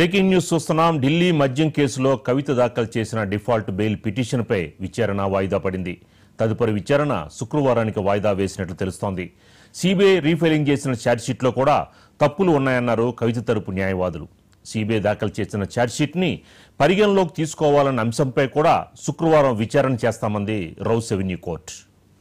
breaking news చూస్తున్నాం ఢిల్లీ మద్యం కేసులో కవిత దాఖలు చేసిన డిఫాల్ట్ బెయిల్ పిటిషన్పై విచారణ వాయిదా పడింది తదుపరి విచారణ శుక్రవారానికి వాయిదా వేసినట్లు తెలుస్తోంది సిబిఐ రీఫైలింగ్ చేసిన ఛార్జ్షీట్లో కూడా తప్పులు ఉన్నాయన్నారు కవిత తరపు న్యాయవాదులు సిబిఐ దాఖలు చేసిన ఛార్జ్షీట్ని పరిగణలోకి తీసుకోవాలన్న అంశంపై కూడా శుక్రవారం విచారణ చేస్తామంది రౌస్ రెవెన్యూ కోర్టు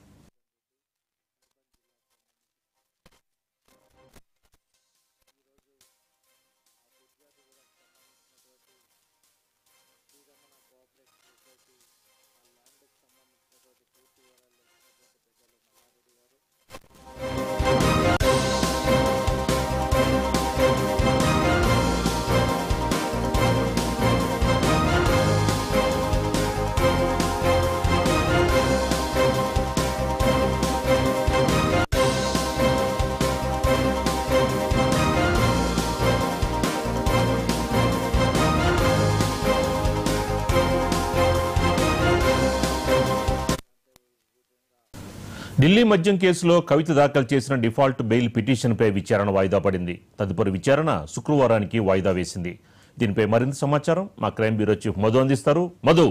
ఢిల్లీ మద్యం కేసులో కవిత దాఖలు చేసిన డిఫాల్ట్ బెయిల్ పిటిషన్పై విచారణ వాయిదా పడింది తదుపరి విచారణ శుక్రవారానికి వాయిదా వేసింది దీనిపై మరింత సమాచారం మా క్రైమ్ బ్యూరో చీఫ్ మధు అందిస్తారు మధు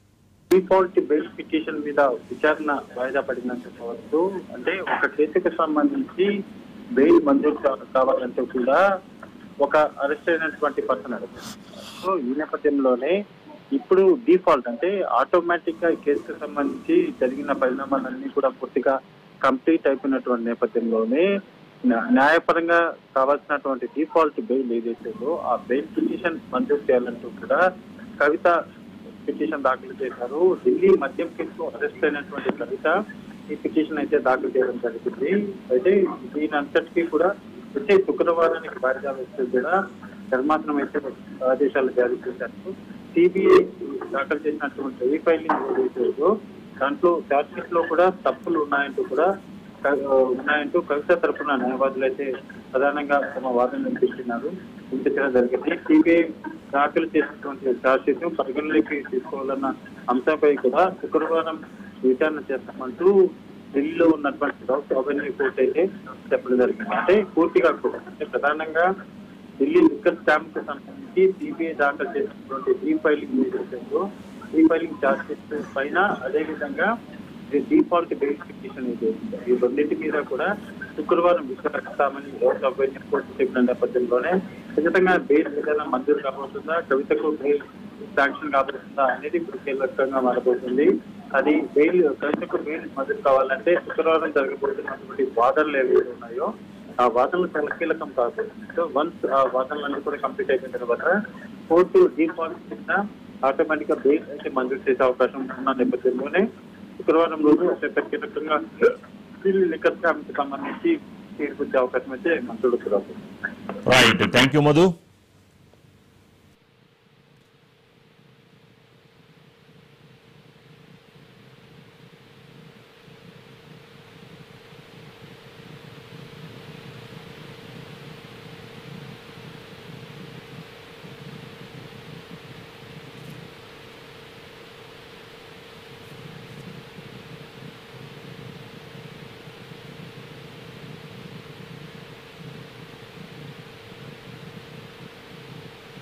డిఫాల్ట్ బెయిల్ పిటిషన్ మీద విచారణ వాయిదా పడిందని చెప్పవచ్చు అంటే ఒక కేసుకు సంబంధించి బెయిల్ మంజూరు కా- కావాలంటే కూడా ఒక అరెస్ట్ అయినటువంటి పర్సన్ అడుగుతారు సో ఈ నేపథ్యంలోనే ఇప్పుడు డిఫాల్ట్ అంటే ఆటోమేటిక్ గా ఈ కేసుకు సంబంధించి జరిగిన పరిణామాలన్నీ కూడా పూర్తిగా కంప్లీట్ అయిపోయినటువంటి నేపథ్యంలోనే న్యా- న్యాయపరంగా కావాల్సినటువంటి డిఫాల్ట్ బెయిల్ ఏదైతే ఉందో ఆ బెయిల్ పిటిషన్ మంజూరు చేయాలంటూ కూడా కవిత పిటిషన్ దాఖలు చేశారు ఢిల్లీ మద్యం కేసులో అరెస్ట్ అయినటువంటి కవిత ఈ పిటిషన్ అయితే దాఖలు చేయడం జరిగింది అయితే దీని అంతటికీ కూడా వచ్చే శుక్రవారానికి వాయిదా వేస్తే కూడా ధర్మాసనం అయితే ఆదేశాలు జారీ చేశారు సిబిఐ దాఖలు చేసినటువంటి రీఫైలింగ్ ఏదైతే ఉందో దాంట్లో ఛార్జ్షీట్ లో కూడా తప్పులు ఉన్నాయంటూ కూడా క- ఉన్నాయంటూ కవిత తరపున న్యాయవాదులు అయితే ప్రధానంగా తమ వాదన వినిపిస్తున్నారు వినిపించడం జరిగింది సిబిఐ దాఖలు చేసినటువంటి ఛార్జ్షీట్ ను పరిగణలోకి తీసుకోవాలన్న అంశంపై కూడా శుక్రవారం విచారణ చేస్తామంటూ ఢిల్లీలో ఉన్నటువంటి రౌస్ అవెన్యూ కోర్టు అయితే చెప్పడం జరిగింది అంటే పూర్తిగా కూడా అంటే ప్రధానంగా ఢిల్లీ లిక్కర్ స్టాంప్ కు సంబంధించి సిబిఐ దాఖలు చేసినటువంటి రీఫైలింగ్ ఏదైతుందో రీఫైలింగ్ ఛార్జెస్ పైన అదే విధంగా డిఫాల్ట్ బెయిల్ పిటిషన్ ఏదైతే ఉందో, ఈ రెండింటి మీద కూడా శుక్రవారం విచారిస్తామని రౌస్ అవెన్యూ కోర్టు చెప్పిన నేపథ్యంలోనే ఖచ్చితంగా బెయిల్ ఏదైనా మంజూరు కాబోతుందా కవితకు బెయిల్ శాంక్షన్ కాబోతుందా అనేది ఇప్పుడు కీలకంగా మారబోతుంది అది బెయిల్ కవితకు బెయిల్ మంజూరు కావాలంటే శుక్రవారం జరగబోతున్నటువంటి వాదనలు ఏవైతే ఉన్నాయో ఆ వాదనలు చాలా కీలకం కాదు సో వన్స్ ఆ వాదనలన్నీ కూడా కంప్లీట్ అయిపోయిన తర్వాత కోర్టు డిఫాల్ట్ కింద ఆటోమేటిక్ గా బెయిల్ అయితే మంజూరు చేసే అవకాశం ఉన్న నేపథ్యంలోనే శుక్రవారం రోజు అత్యంత కీలకంగా ఢిల్లీ లిక్కర్ స్కామ్ కి సంబంధించి తీర్పు వచ్చే అవకాశం అయితే మంత్రుడు రైట్ థ్యాంక్ యూ మధు